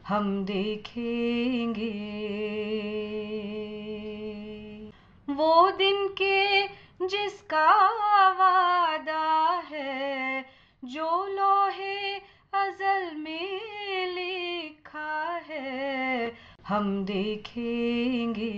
हम देखेंगे वो दिन के जिसका वादा है जो लोहे अजल में लिखा है हम देखेंगे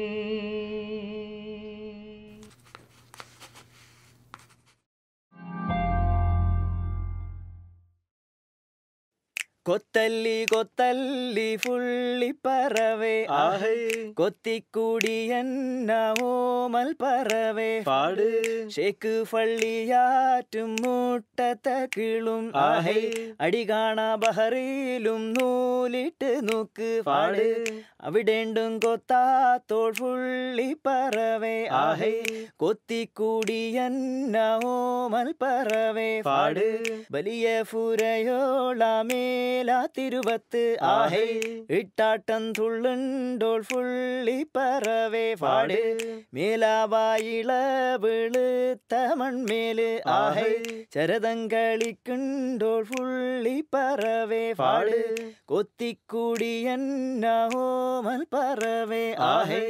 കൊത്തല്ലി കൊത്തല്ലി ഫുള്ളിപ്പറവേ ആഹേ കൊത്തിക്കൂടി എന്ന ഓമൽ പറവേ പാട് ഷേക്ക് ഫള്ളിയാറ്റും മുട്ടത്തക്കിളും ആഹേ അടി കാണാ ബഹറിയിലും നൂലിട്ട് നോക്ക് പാട് അവിടെണ്ടും കൊത്താത്തോൾ ഫുള്ളി പറവേ ആഹേ കൊത്തിക്കൂടി എന്ന ഓമൽ പറവേ പാട് വലിയ ഫുരയോളമേലാ തിരുവത്ത് ആഹേ ഇട്ടാട്ടം തുള്ളുണ്ടോൾ ഫുള്ളി പറവേ പാട് മേലാവായിള വെളുത്ത മൺമേല് ആഹേ ചരതം കളിക്കുണ്ടോൾ ഫുള്ളി പറവേ പാട് കൊത്തിക്കൂടി എന്നോമൽ പറവേ ആഹേ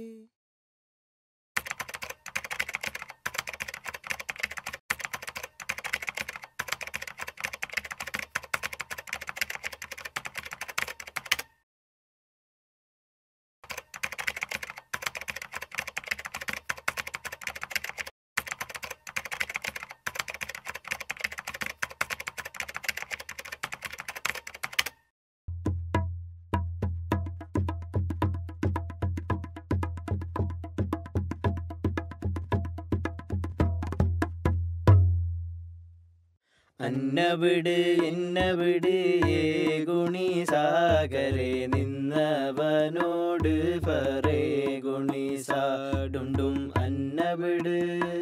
അന്നവിട് എന്നവിട് ഏ ഗുണി സാഗരെ നിന്നവനോട് പറേ ഗുണി സാടുണ്ടും അന്നവിട്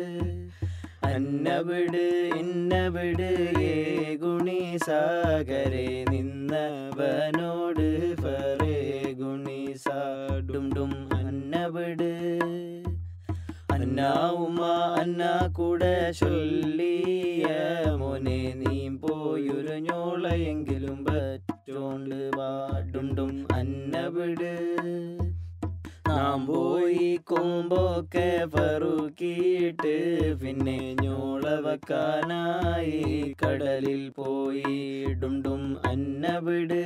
അന്നവിട് എന്നവിട് ഏ ഗുണി സാഗരെ നിന്നവനോട് പറേ ഗുണി സാടുണ്ടും അന്നവിട് അന്നാ ഉമ്മ അന്നാ കൂടെ ചൊല്ലിയ മോനെ നീ പോയൊരു ഞോളയെങ്കിലും പറ്റോണ്ട് പാടുണ്ടും അന്നവിട് നാം പോയി കൊമ്പൊക്കെ പറുക്കിയിട്ട് പിന്നെ ഞോള വെക്കാനായി കടലിൽ പോയിടുണ്ടും അന്നവിട്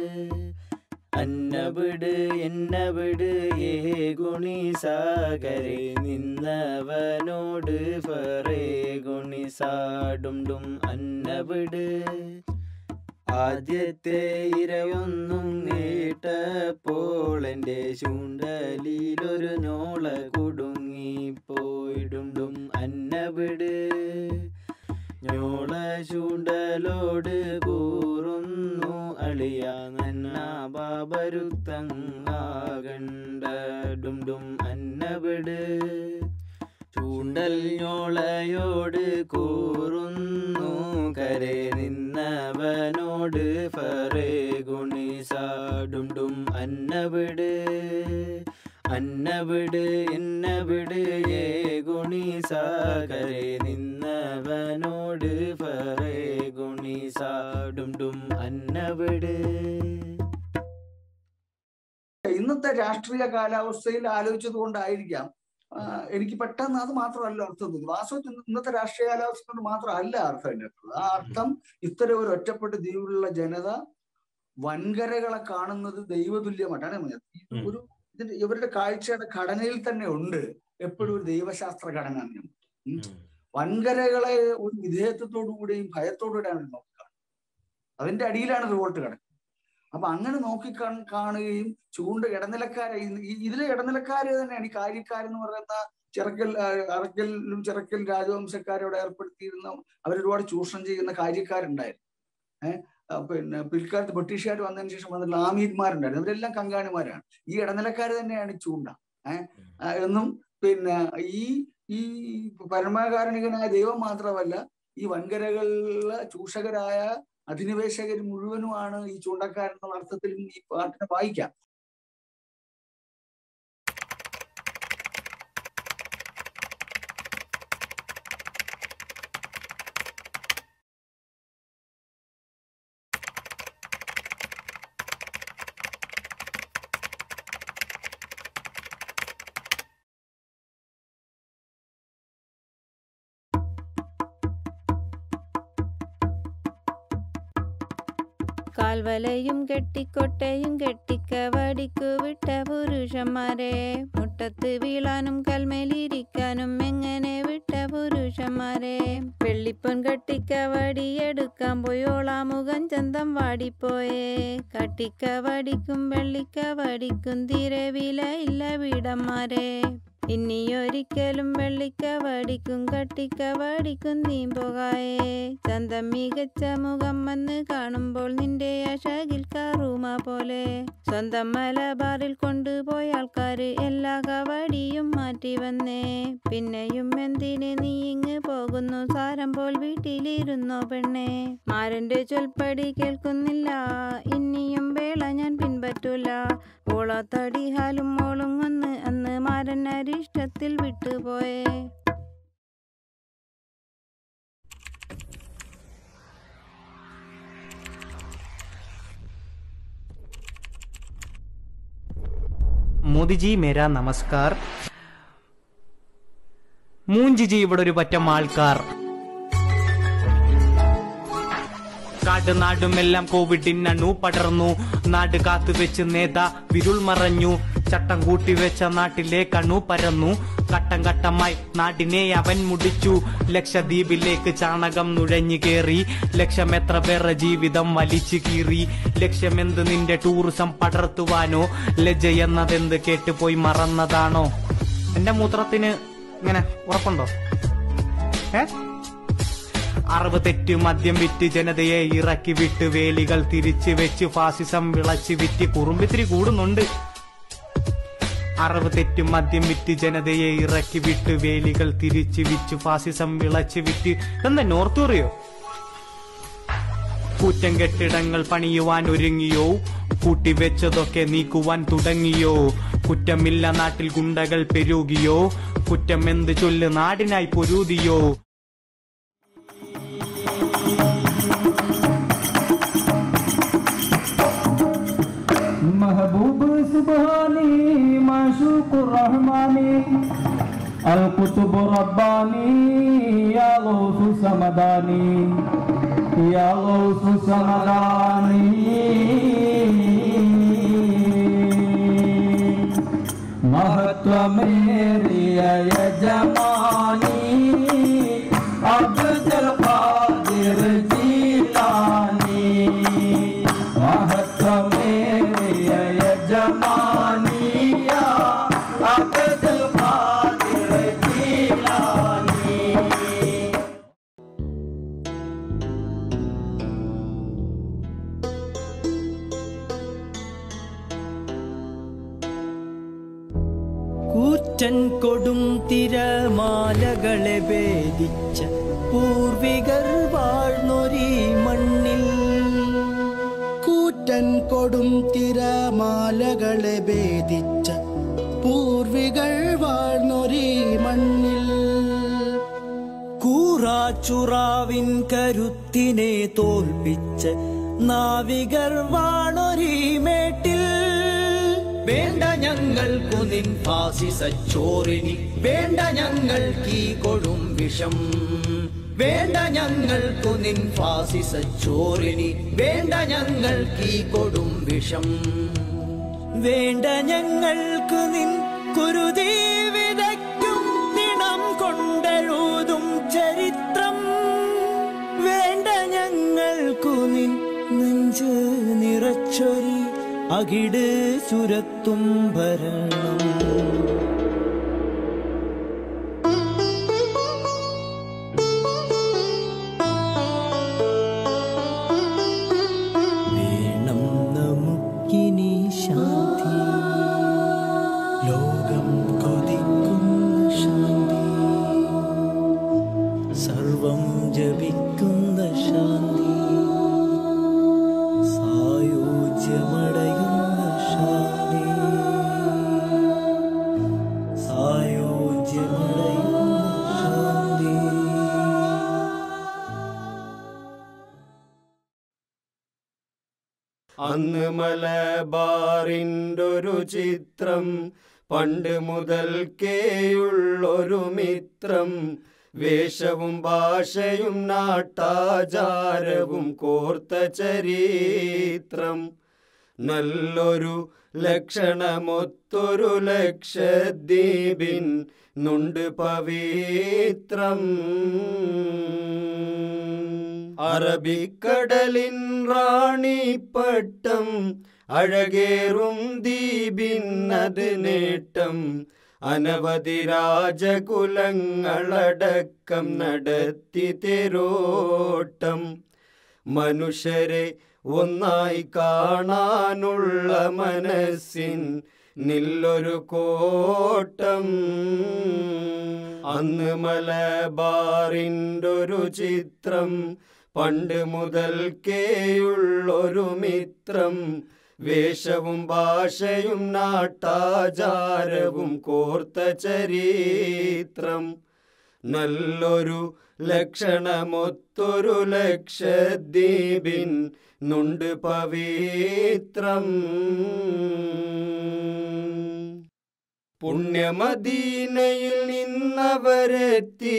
അന്നവിട് എന്നവിട് ഏ ഗുണി സാഗരെ നിന്നവനോട് പറേ ഗുണി സാടുണ്ടും അന്നവിട് ആദ്യത്തെ ഇരയൊന്നും നീട്ടപ്പോൾ എൻ്റെ ചൂണ്ടലിലൊരു നോള കുടുങ്ങി പോയിടുണ്ടും അന്നവിട് ഞോള ചൂണ്ടലോട് കൂറുന്നു അളിയ നന്ന ബാബരുത്തങ്ങാകണ്ടടും അന്നവിട് ചൂണ്ടൽ ഞോളയോട് കൂറുന്നു കരെ നിന്നവനോട് ഫറേ ഗുണി സാടുണ്ടും അന്നവിട് അന്നവിട് എന്നവിട് ഏ ഗുണി സാഗരെ നിന്നവനോട് ഫറേ ഗുണി സാടുണ്ടും അന്നവിട് ഇന്നത്തെ രാഷ്ട്രീയ കാലാവസ്ഥയിൽ ആലോചിച്ചത് കൊണ്ടായിരിക്കാം ആ, എനിക്ക് പെട്ടെന്ന് അത് മാത്രമല്ല അർത്ഥം തോന്നുന്നത് വാസ്തവത്തിൽ ഇന്ന് ഇന്നത്തെ രാഷ്ട്രീയ കാലാവസ്ഥ കൊണ്ട് മാത്രമല്ല അർത്ഥം അതിനകത്തുള്ളത് ആ അർത്ഥം ഇത്തരം ഒരു ഒറ്റപ്പെട്ട ദ്വീപിലുള്ള ജനത വൻകരകളെ കാണുന്നത് ദൈവതുല്യമായിട്ടാണ് ഞാൻ പറഞ്ഞത്. ഇത് ഉം. ഒരു ഇതിന്റെ ഇവരുടെ കാഴ്ചയുടെ ഘടനയിൽ തന്നെ ഉണ്ട് എപ്പോഴും ഒരു ദൈവശാസ്ത്ര ഘടന എന്ന് ഞാൻ പറയും. ഉം. വൻകരകളെ ഒരു വിധേയത്വത്തോടു കൂടിയും ഭയത്തോടുകൂടിയാണ് അവർ നോക്കുക അതിന്റെ അടിയിലാണ് റിവോൾട്ട് കിടക്കുന്നത് അപ്പൊ അങ്ങനെ നോക്കി കാണ് കാണുകയും ചൂണ്ട ഇടനിലക്കാരെ ഇ- ഈ- ഇതിലെ ഇടനിലക്കാര് തന്നെയാണ് ഈ കാര്യക്കാരെന്ന് പറയുന്ന ചിറക്കൽ ആ, അറക്കലിലും ചിറക്കൽ രാജവംശക്കാരോട് ഏർപ്പെടുത്തിയിരുന്ന അവരൊരുപാട് ചൂഷണം ചെയ്യുന്ന കാര്യക്കാരുണ്ടായിരുന്നു ഏഹ് പിന്നെ പിൽക്കാലത്ത് ബ്രിട്ടീഷുകാർ വന്നതിന് ശേഷം വന്ന ലാമീന്മാരുണ്ടായിരുന്നു അവരെല്ലാം കങ്കാണിമാരാണ് ഈ ഇടനിലക്കാര് തന്നെയാണ് ഈ ചൂണ്ട ഏഹ് എന്നും പിന്നെ ഈ ഈ പരമകാരണികനായ ദൈവം മാത്രമല്ല ഈ വൻകരകളിലെ ചൂഷകരായ അധിനിവേശകർ മുഴുവനുമാണ് ഈ ചൂണ്ടക്കാരെന്ന അർത്ഥത്തിലും ഈ പാട്ടിനെ വായിക്കാം കാൽവലയും കെട്ടിക്കൊട്ടയും കെട്ടിക്കവടിക്കു വിട്ട പുരുഷന്മാരെ മുട്ടത്ത് വീഴാനും കൽമേലിരിക്കാനും എങ്ങനെ വിട്ട പുരുഷന്മാരെ വെള്ളിപ്പൊൻ കട്ടിക്കവടിയെടുക്കാൻ പോയോളാ മുഖം ചന്തം വാടിപ്പോയേ കട്ടിക്കവടിക്കും വെള്ളിക്കവടിക്കും തീരെ വില ഇല്ല വീടന്മാരെ ഇനിയൊരിക്കലും വെള്ളിക്കവടിക്കും കട്ടിക്കവടിക്കും നീ പോകായേ ചന്തം മികച്ച മുഖം വന്ന് കാണുമ്പോൾ നിന്റെ അഷകിൽ കാറുമ പോലെ സ്വന്തം മലബാറിൽ കൊണ്ടുപോയ ആൾക്കാര് എല്ലാ കവടിയും മാറ്റി വന്നേ പിന്നെയും എന്തിന് നീ ഇങ്ങ് പോകുന്നു സാരം പോൽ വീട്ടിലിരുന്നോ പെണ്ണെ മാരന്റെ ചൊൽപ്പടി കേൾക്കുന്നില്ല ഇനിയും വേള ഞാൻ പിൻപറ്റൂല ഓളത്തടി ഹാലും മോളും ഒന്ന് അന്ന് മാരൻ അരിഷ്ടത്തിൽ വിട്ടുപോയേ മോദിജി മേരാ നമസ്കാർ മൂഞ്ചിജി ഇവിടെ ഒരു പറ്റം ആൾക്കാർ കാട് നാടുമെല്ലാം കോവിഡിനണു പടർന്നു നാട് കാത്തു വെച്ച് നേതാ വിരുൾ മറഞ്ഞു ചട്ടം കൂട്ടി വെച്ച നാട്ടിലെ കണ്ണു പരന്നു ഘട്ടം ഘട്ടമായി നാടിനെ അവൻ മുടിച്ചു ലക്ഷദ്വീപിലേക്ക് ചാണകം നുഴഞ്ഞു കേറി ലക്ഷമെത്ര പേരുടെ ജീവിതം വലിച്ചു കീറി ലക്ഷ്യമെന്ത് നിന്റെ ടൂറിസം പടർത്തുവാനോ ലജ്ജ എന്നതെന്ത് കേട്ടുപോയി മറന്നതാണോ എന്റെ മൂത്രത്തിന് ഇങ്ങനെ ഉറപ്പുണ്ടോ ഏ അറിവ് തെറ്റ് മദ്യം വിറ്റ് ജനതയെ ഇറക്കി വിട്ട് വേലികൾ തിരിച്ചു വെച്ച് ഫാസിസം വിളച്ച് വിറ്റ് കുറുമ്പിത്തിരി കൂടുന്നുണ്ട് അറിവ് തെറ്റ് മദ്യം വിറ്റ് ജനതയെ ഇറക്കി വിട്ട് വേലികൾ തിരിച്ചു വിറ്റ് ഫാസിസം വിളച്ച് വിറ്റ് എന്ന് നോർത്തുറിയോ കൂറ്റൻ കെട്ടിടങ്ങൾ പണിയുവാൻ ഒരുങ്ങിയോ കൂട്ടിവെച്ചതൊക്കെ നീക്കുവാൻ തുടങ്ങിയോ കുറ്റമില്ല നാട്ടിൽ ഗുണ്ടകൾ പെരുകിയോ കുറ്റം എന്ത് ചൊല്ല് നാടിനായി പൊരുതിയോ महबूब सुबहानी माशूक रहमानी القطب رباني يا غوث سمداني يا غوث سمداني മഹത്വമേറിയ യജമാനി അബ്ദുൽ ഖാദിർ ജീലാനി മഹത്വമേറിയ യജമാനിയ അബ്ദുൽ ഖാദിർ ജീലാനി കൂറ്റൻ കൊടും തിരമാലകളെ ഭേദിച്ച പൂർവികർ വാഴ്ന്നൊരീ മണ്ണിൽ കൂറ്റൻ കൊടും തിരമാലകളെ ഭേദിച്ച പൂർവികൾ വാഴ്ന്നൊരീ മണ്ണിൽ കൂറാച്ചുറാവിൻ കരുത്തിനെ തോൽപ്പിച്ച് നാവികർ വാണൊരീ മേട്ടിൽ വേണ്ട ഞങ്ങൾക്കു നിൻ ഫാസിസച്ചോറിനി വേണ്ട ഞങ്ങൾക്കീ കൊടും വിഷം വേണ്ട ഞങ്ങൾക്കു നിൻ ഫാസിസച്ചോറിനി വേണ്ട ഞങ്ങൾക്കീ കൊടും വിഷം വേണ്ട ഞങ്ങൾക്ക് നിൻ കുരുതി വിതയ്ക്കും നിണം കൊണ്ടെഴുതും ചരിത്രം വേണ്ട ഞങ്ങൾക്കു നിൻ നെഞ്ച് നിറച്ചൊരി അകിട് ചുരത്തും ഭരണം വേണം നമുക്കിനി ശാന്തി ലോകം കൊതിക്കുന്ന ശാന്തി സർവം ജപിക്കുന്ന ശാന്തി സായോജ്യമടയുന്ന ശാന്തി സായോജ്യമടയുന്ന ശാന്തി അന്ന് മലബാറിൻ്റൊരു ചിത്രം പണ്ട് മുതൽക്കേയുള്ളൊരു മിത്രം വേഷവും ഭാഷയും നാട്ടാചാരവും കോർത്ത ചരിത്രം നല്ലൊരു ലക്ഷണമൊത്തൊരു ലക്ഷദ്വീപിൻ നുണ്ട് പവിത്രം അറബിക്കടലിൻ റാണിപ്പട്ടം അഴകേറും ദ്വീപിന്നത് നേട്ടം അനവധി രാജകുലങ്ങളടക്കം നടത്തി തെരോട്ടം മനുഷ്യരെ ഒന്നായി കാണാനുള്ള മനസ്സിൻ നില്ലൊരു കോട്ടം അന്ന് മലബാറിൻ്റൊരു ചിത്രം പണ്ട് മുതൽക്കേയുള്ളൊരു മിത്രം വേഷവും ഭാഷയും നാട്ടാചാരവും കോർത്ത ചരിത്രം നല്ലൊരു ലക്ഷണമൊത്തൊരു ലക്ഷദ്വീപിൻ നുണ്ട് പവിത്രം പുണ്യമദീനയിൽ നിന്നവരെത്തി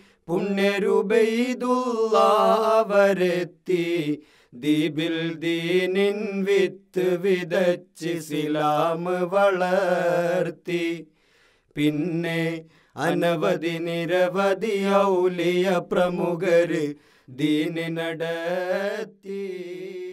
പുണ്യരുബൈതുള്ളവരെത്തി ദ്വീപിൽ ദീനിൻ വിത്ത് വിതച്ച് സിലാം വളർത്തി പിന്നെ അനവധി നിരവധി ഔലിയ പ്രമുഖര് ദീനി നടത്തി